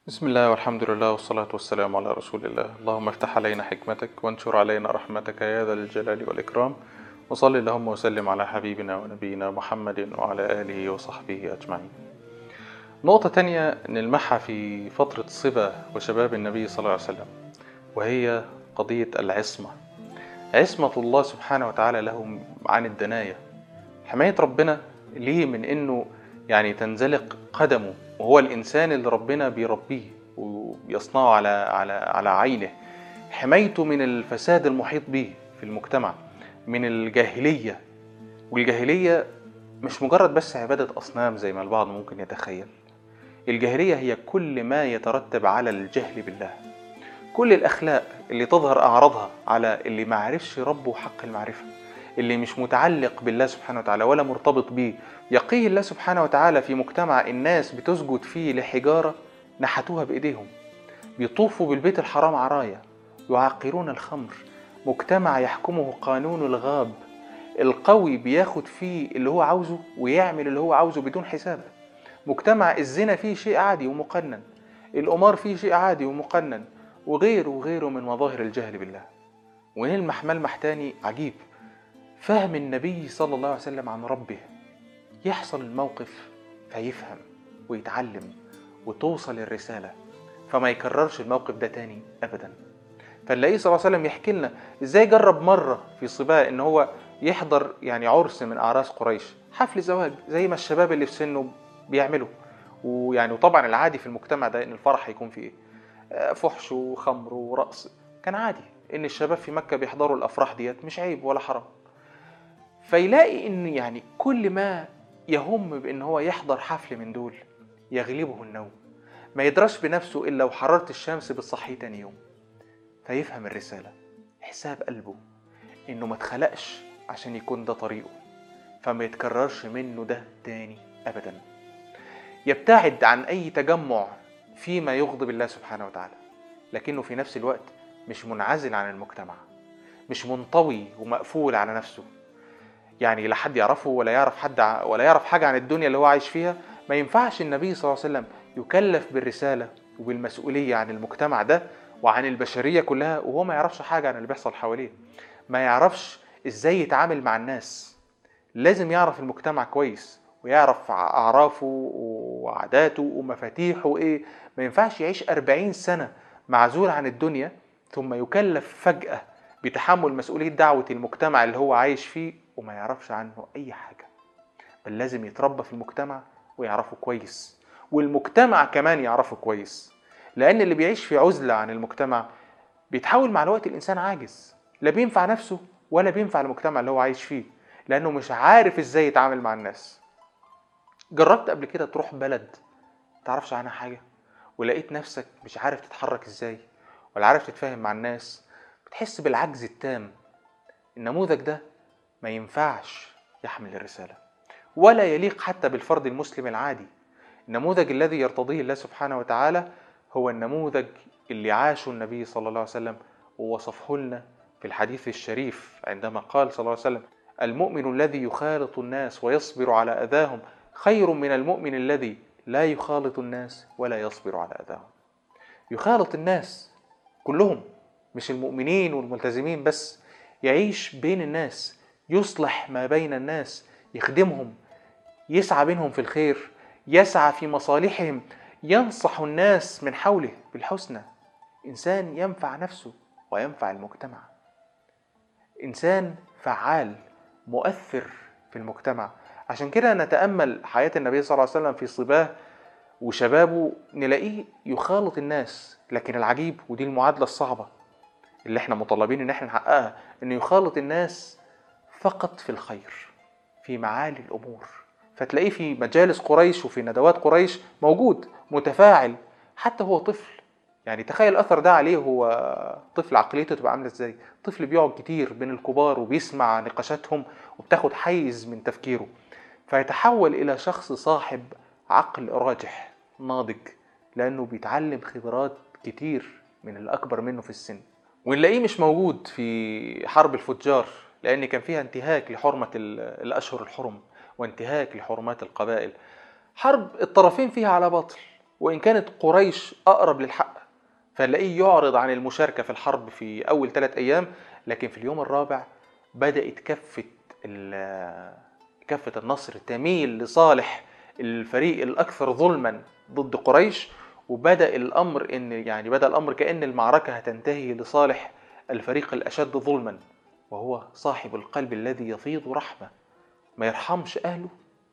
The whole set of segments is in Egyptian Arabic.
بسم الله والحمد لله والصلاة والسلام على رسول الله اللهم افتح علينا حكمتك وانشر علينا رحمتك يا ذا الجلال والإكرام وصل اللهم وسلم على حبيبنا ونبينا محمد وعلى آله وصحبه أجمعين نقطة تانية نلمحها في فترة صبا وشباب النبي صلى الله عليه وسلم وهي قضية العصمة عصمة الله سبحانه وتعالى لهم عن الدناية حماية ربنا ليه من انه يعني تنزلق قدمه وهو الانسان اللي ربنا بيربيه ويصنعه على على على عينه حمايته من الفساد المحيط به في المجتمع من الجاهليه والجاهليه مش مجرد بس عباده اصنام زي ما البعض ممكن يتخيل الجاهليه هي كل ما يترتب على الجهل بالله كل الاخلاق اللي تظهر اعراضها على اللي ما عرفش ربه حق المعرفه اللي مش متعلق بالله سبحانه وتعالى ولا مرتبط بيه يقيه الله سبحانه وتعالى في مجتمع الناس بتسجد فيه لحجارة نحتوها بإيديهم بيطوفوا بالبيت الحرام عرايا يعقرون الخمر مجتمع يحكمه قانون الغاب القوي بياخد فيه اللي هو عاوزه ويعمل اللي هو عاوزه بدون حساب مجتمع الزنا فيه شيء عادي ومقنن القمار فيه شيء عادي ومقنن وغيره وغيره من مظاهر الجهل بالله ونلمح ملمح تاني عجيب فهم النبي صلى الله عليه وسلم عن ربه يحصل الموقف فيفهم ويتعلم وتوصل الرسالة فما يكررش الموقف ده تاني أبدا فنلاقيه صلى الله عليه وسلم يحكي لنا ازاي جرب مرة في صباء ان هو يحضر يعني عرس من أعراس قريش حفل زواج زي ما الشباب اللي في سنه بيعملوا ويعني وطبعا العادي في المجتمع ده ان الفرح هيكون فيه ايه فحش وخمر ورقص كان عادي ان الشباب في مكة بيحضروا الافراح ديت مش عيب ولا حرام فيلاقي ان يعني كل ما يهم بان هو يحضر حفل من دول يغلبه النوم ما يدرش بنفسه الا وحرارة الشمس بتصحيه تاني يوم فيفهم الرسالة حساب قلبه انه ما اتخلقش عشان يكون ده طريقه فما يتكررش منه ده تاني ابدا يبتعد عن اي تجمع فيما يغضب الله سبحانه وتعالى لكنه في نفس الوقت مش منعزل عن المجتمع مش منطوي ومقفول على نفسه يعني لا حد يعرفه ولا يعرف حد ولا يعرف حاجه عن الدنيا اللي هو عايش فيها ما ينفعش النبي صلى الله عليه وسلم يكلف بالرساله وبالمسؤوليه عن المجتمع ده وعن البشريه كلها وهو ما يعرفش حاجه عن اللي بيحصل حواليه ما يعرفش ازاي يتعامل مع الناس لازم يعرف المجتمع كويس ويعرف اعرافه وعاداته ومفاتيحه ايه ما ينفعش يعيش أربعين سنه معزول عن الدنيا ثم يكلف فجاه بتحمل مسؤوليه دعوه المجتمع اللي هو عايش فيه وما يعرفش عنه أي حاجة بل لازم يتربى في المجتمع ويعرفه كويس والمجتمع كمان يعرفه كويس لأن اللي بيعيش في عزلة عن المجتمع بيتحول مع الوقت الإنسان عاجز لا بينفع نفسه ولا بينفع المجتمع اللي هو عايش فيه لأنه مش عارف إزاي يتعامل مع الناس جربت قبل كده تروح بلد تعرفش عنها حاجة ولقيت نفسك مش عارف تتحرك إزاي ولا عارف تتفاهم مع الناس بتحس بالعجز التام النموذج ده ما ينفعش يحمل الرسالة ولا يليق حتى بالفرد المسلم العادي النموذج الذي يرتضيه الله سبحانه وتعالى هو النموذج اللي عاشه النبي صلى الله عليه وسلم ووصفه لنا في الحديث الشريف عندما قال صلى الله عليه وسلم المؤمن الذي يخالط الناس ويصبر على أذاهم خير من المؤمن الذي لا يخالط الناس ولا يصبر على أذاهم يخالط الناس كلهم مش المؤمنين والملتزمين بس يعيش بين الناس يصلح ما بين الناس يخدمهم يسعى بينهم في الخير يسعى في مصالحهم ينصح الناس من حوله بالحسنى انسان ينفع نفسه وينفع المجتمع انسان فعال مؤثر في المجتمع عشان كده نتامل حياه النبي صلى الله عليه وسلم في صباه وشبابه نلاقيه يخالط الناس لكن العجيب ودي المعادله الصعبه اللي احنا مطالبين ان احنا نحققها انه يخالط الناس فقط في الخير في معالي الامور فتلاقيه في مجالس قريش وفي ندوات قريش موجود متفاعل حتى هو طفل يعني تخيل الاثر ده عليه هو طفل عقليته تبقى عامله ازاي طفل بيقعد كتير بين الكبار وبيسمع نقاشاتهم وبتاخد حيز من تفكيره فيتحول الى شخص صاحب عقل راجح ناضج لانه بيتعلم خبرات كتير من الاكبر منه في السن ونلاقيه مش موجود في حرب الفجار لأن كان فيها انتهاك لحرمة الأشهر الحرم وانتهاك لحرمات القبائل حرب الطرفين فيها على باطل وإن كانت قريش أقرب للحق فنلاقيه يعرض عن المشاركة في الحرب في أول ثلاث أيام لكن في اليوم الرابع بدأت كفة كفة النصر تميل لصالح الفريق الأكثر ظلما ضد قريش وبدأ الأمر إن يعني بدأ الأمر كأن المعركة هتنتهي لصالح الفريق الأشد ظلما وهو صاحب القلب الذي يفيض رحمة ما يرحمش أهله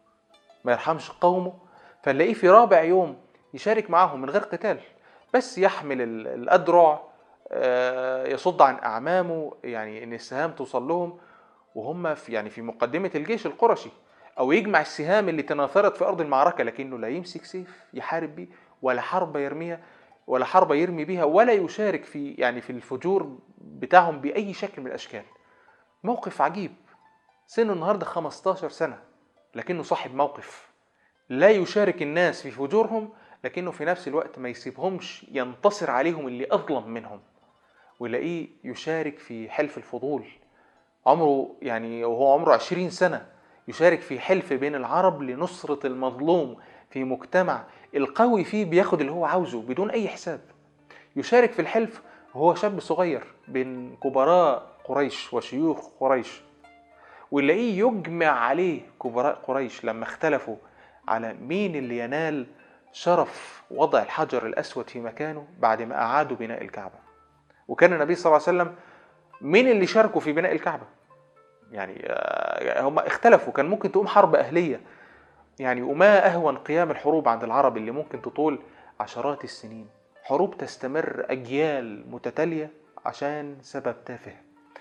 ما يرحمش قومه فنلاقيه في رابع يوم يشارك معهم من غير قتال بس يحمل الأدرع آه، يصد عن أعمامه يعني إن السهام توصل لهم وهم في يعني في مقدمة الجيش القرشي أو يجمع السهام اللي تناثرت في أرض المعركة لكنه لا يمسك سيف يحارب بيه ولا حرب يرميها ولا حرب يرمي بها ولا يشارك في يعني في الفجور بتاعهم بأي شكل من الأشكال موقف عجيب سنه النهارده 15 سنة لكنه صاحب موقف لا يشارك الناس في فجورهم لكنه في نفس الوقت ما يسيبهمش ينتصر عليهم اللي أظلم منهم ويلاقيه يشارك في حلف الفضول عمره يعني وهو عمره عشرين سنة يشارك في حلف بين العرب لنصرة المظلوم في مجتمع القوي فيه بياخد اللي هو عاوزه بدون أي حساب يشارك في الحلف وهو شاب صغير بين كبراء قريش وشيوخ قريش ويلاقيه يجمع عليه كبراء قريش لما اختلفوا على مين اللي ينال شرف وضع الحجر الأسود في مكانه بعد ما أعادوا بناء الكعبة وكان النبي صلى الله عليه وسلم مين اللي شاركوا في بناء الكعبة يعني آه، هم اختلفوا كان ممكن تقوم حرب أهلية يعني وما أهون قيام الحروب عند العرب اللي ممكن تطول عشرات السنين حروب تستمر أجيال متتالية عشان سبب تافه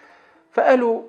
فقالوا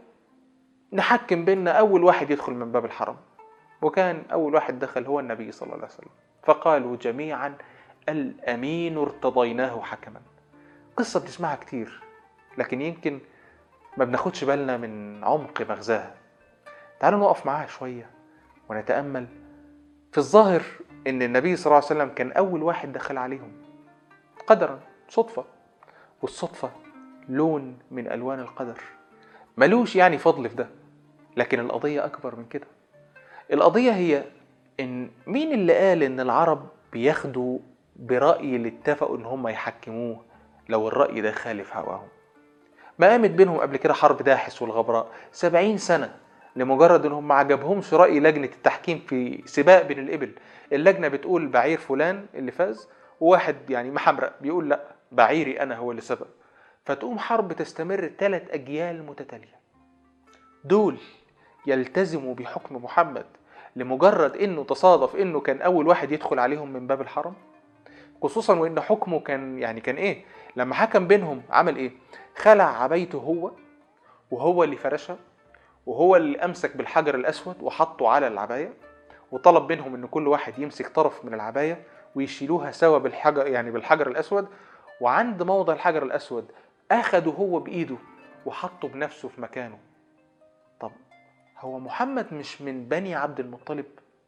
نحكم بيننا أول واحد يدخل من باب الحرم وكان أول واحد دخل هو النبي صلى الله عليه وسلم فقالوا جميعا الأمين ارتضيناه حكما قصة بنسمعها كتير لكن يمكن ما بناخدش بالنا من عمق مغزاها تعالوا نقف معاها شوية ونتأمل في الظاهر إن النبي صلى الله عليه وسلم كان أول واحد دخل عليهم قدرا صدفة والصدفة لون من ألوان القدر ملوش يعني فضل في ده لكن القضية أكبر من كده القضية هي إن مين اللي قال إن العرب بياخدوا برأي اللي اتفقوا إن هم يحكموه لو الرأي ده خالف هواهم ما قامت بينهم قبل كده حرب داحس والغبراء سبعين سنة لمجرد انهم ما عجبهمش رأي لجنة التحكيم في سباق بين الإبل اللجنة بتقول بعير فلان اللي فاز وواحد يعني محمرق بيقول لا بعيري أنا هو اللي سبق فتقوم حرب تستمر ثلاث أجيال متتالية دول يلتزموا بحكم محمد لمجرد انه تصادف انه كان اول واحد يدخل عليهم من باب الحرم خصوصا وان حكمه كان يعني كان ايه لما حكم بينهم عمل ايه خلع عبايته هو وهو اللي فرشها وهو اللي امسك بالحجر الاسود وحطه على العبايه وطلب منهم ان كل واحد يمسك طرف من العبايه ويشيلوها سوا بالحجر يعني بالحجر الاسود وعند موضع الحجر الاسود اخده هو بايده وحطه بنفسه في مكانه طب هو محمد مش من بني عبد المطلب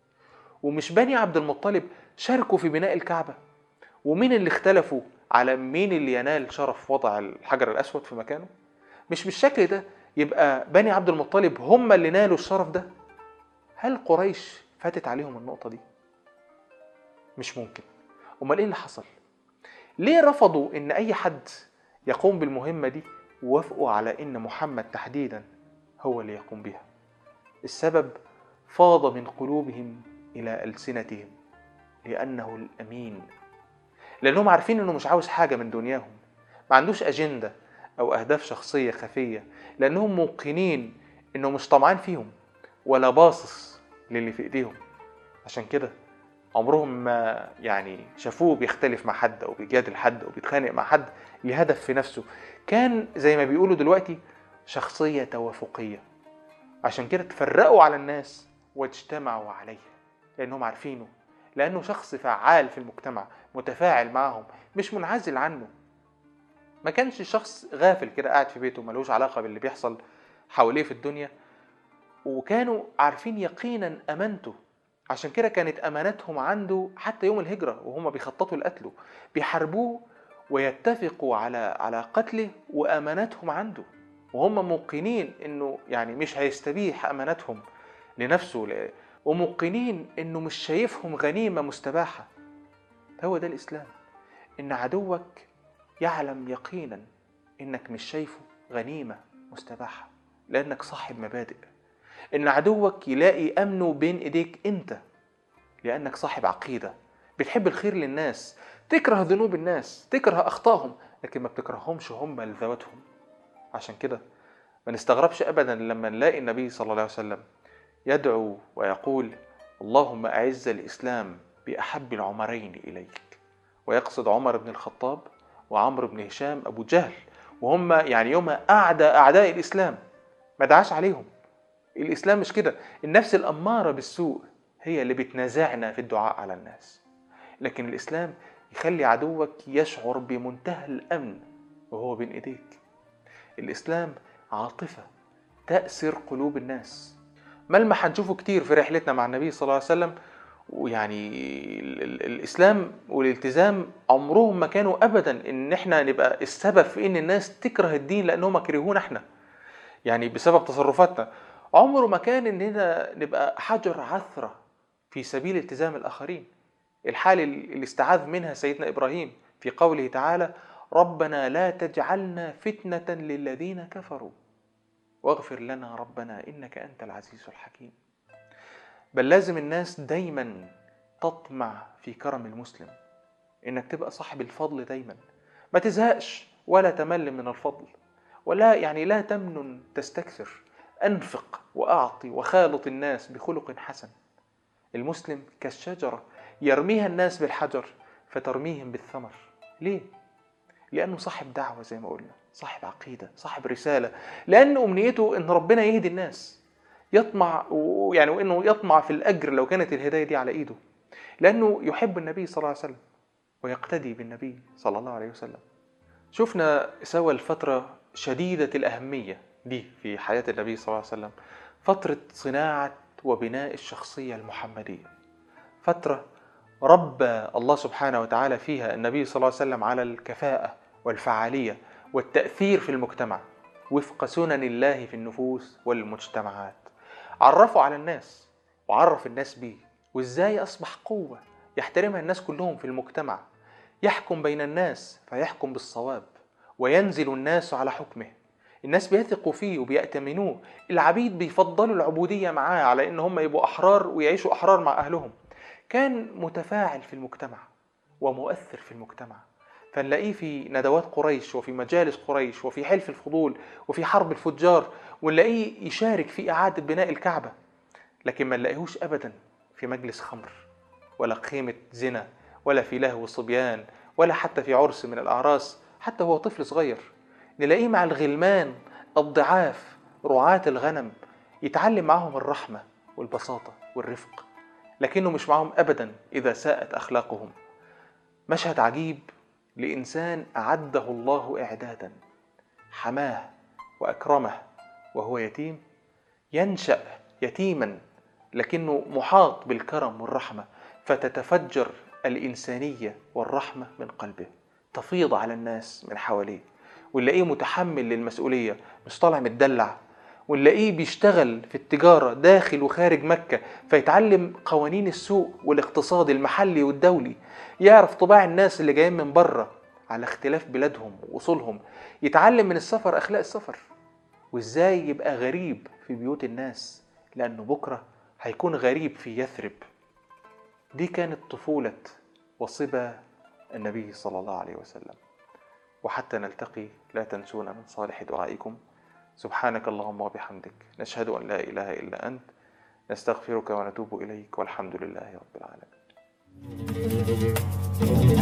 ومش بني عبد المطلب شاركوا في بناء الكعبه ومين اللي اختلفوا على مين اللي ينال شرف وضع الحجر الاسود في مكانه مش بالشكل ده يبقى بني عبد المطلب هم اللي نالوا الشرف ده هل قريش فاتت عليهم النقطه دي مش ممكن امال ايه اللي حصل ليه رفضوا ان اي حد يقوم بالمهمه دي ووافقوا على ان محمد تحديدا هو اللي يقوم بها السبب فاض من قلوبهم الى السنتهم لانه الامين لانهم عارفين انه مش عاوز حاجه من دنياهم ما عندوش اجنده او اهداف شخصيه خفيه لانهم موقنين انه مش طمعان فيهم ولا باصص للي في ايديهم عشان كده عمرهم ما يعني شافوه بيختلف مع حد او بيجادل حد او بيتخانق مع حد لهدف في نفسه كان زي ما بيقولوا دلوقتي شخصيه توافقيه عشان كده تفرقوا على الناس واجتمعوا عليه لانهم عارفينه لانه شخص فعال في المجتمع متفاعل معهم مش منعزل عنه ما كانش شخص غافل كده قاعد في بيته ملوش علاقه باللي بيحصل حواليه في الدنيا وكانوا عارفين يقينا امانته عشان كده كانت امانتهم عنده حتى يوم الهجره وهم بيخططوا لقتله بيحاربوه ويتفقوا على على قتله وامانتهم عنده وهم موقنين انه يعني مش هيستبيح امانتهم لنفسه وموقنين انه مش شايفهم غنيمه مستباحه هو ده الإسلام إن عدوك يعلم يقينا إنك مش شايفه غنيمة مستباحة لأنك صاحب مبادئ إن عدوك يلاقي أمنه بين إيديك أنت لأنك صاحب عقيدة بتحب الخير للناس تكره ذنوب الناس تكره أخطائهم لكن ما بتكرههمش هم لذواتهم عشان كده ما نستغربش أبدا لما نلاقي النبي صلى الله عليه وسلم يدعو ويقول اللهم أعز الإسلام بأحب العمرين إليك ويقصد عمر بن الخطاب وعمرو بن هشام أبو جهل وهم يعني يوم أعدى أعداء الإسلام ما دعاش عليهم الإسلام مش كده النفس الأمارة بالسوء هي اللي بتنازعنا في الدعاء على الناس لكن الإسلام يخلي عدوك يشعر بمنتهى الأمن وهو بين إيديك الإسلام عاطفة تأسر قلوب الناس ملمح هنشوفه كتير في رحلتنا مع النبي صلى الله عليه وسلم ويعني الاسلام والالتزام عمرهم ما كانوا ابدا ان احنا نبقى السبب في ان الناس تكره الدين لانهم كرهونا احنا يعني بسبب تصرفاتنا عمره ما كان اننا نبقى حجر عثره في سبيل التزام الاخرين الحال اللي استعاذ منها سيدنا ابراهيم في قوله تعالى ربنا لا تجعلنا فتنه للذين كفروا واغفر لنا ربنا انك انت العزيز الحكيم بل لازم الناس دايما تطمع في كرم المسلم انك تبقى صاحب الفضل دايما ما تزهقش ولا تمل من الفضل ولا يعني لا تمنن تستكثر انفق واعطي وخالط الناس بخلق حسن المسلم كالشجره يرميها الناس بالحجر فترميهم بالثمر ليه لانه صاحب دعوه زي ما قلنا صاحب عقيده صاحب رساله لان امنيته ان ربنا يهدي الناس يطمع يعني وانه يطمع في الاجر لو كانت الهدايه دي على ايده لانه يحب النبي صلى الله عليه وسلم ويقتدي بالنبي صلى الله عليه وسلم شفنا سوا الفتره شديده الاهميه دي في حياه النبي صلى الله عليه وسلم فتره صناعه وبناء الشخصيه المحمديه فتره ربى الله سبحانه وتعالى فيها النبي صلى الله عليه وسلم على الكفاءه والفعاليه والتاثير في المجتمع وفق سنن الله في النفوس والمجتمعات عرفوا على الناس وعرف الناس بيه وازاي اصبح قوه يحترمها الناس كلهم في المجتمع يحكم بين الناس فيحكم بالصواب وينزل الناس على حكمه الناس بيثقوا فيه وبيأتمنوه العبيد بيفضلوا العبودية معاه على إن هم يبقوا أحرار ويعيشوا أحرار مع أهلهم كان متفاعل في المجتمع ومؤثر في المجتمع فنلاقيه في ندوات قريش وفي مجالس قريش وفي حلف الفضول وفي حرب الفجار ونلاقيه يشارك في إعادة بناء الكعبة لكن ما نلاقيهوش أبدا في مجلس خمر ولا قيمة زنا ولا في لهو صبيان ولا حتى في عرس من الأعراس حتى هو طفل صغير نلاقيه مع الغلمان الضعاف رعاة الغنم يتعلم معهم الرحمة والبساطة والرفق لكنه مش معهم أبدا إذا ساءت أخلاقهم مشهد عجيب لإنسان أعده الله إعدادا حماه وأكرمه وهو يتيم ينشأ يتيما لكنه محاط بالكرم والرحمة فتتفجر الإنسانية والرحمة من قلبه تفيض على الناس من حواليه ونلاقيه متحمل للمسؤولية مش طالع متدلع ونلاقيه بيشتغل في التجارة داخل وخارج مكة فيتعلم قوانين السوق والاقتصاد المحلي والدولي يعرف طباع الناس اللي جايين من بره على اختلاف بلادهم وأصولهم يتعلم من السفر أخلاق السفر وإزاي يبقى غريب في بيوت الناس لأنه بكرة هيكون غريب في يثرب دي كانت طفولة وصبا النبي صلى الله عليه وسلم وحتى نلتقي لا تنسونا من صالح دعائكم سبحانك اللهم وبحمدك نشهد أن لا إله إلا أنت نستغفرك ونتوب إليك والحمد لله رب العالمين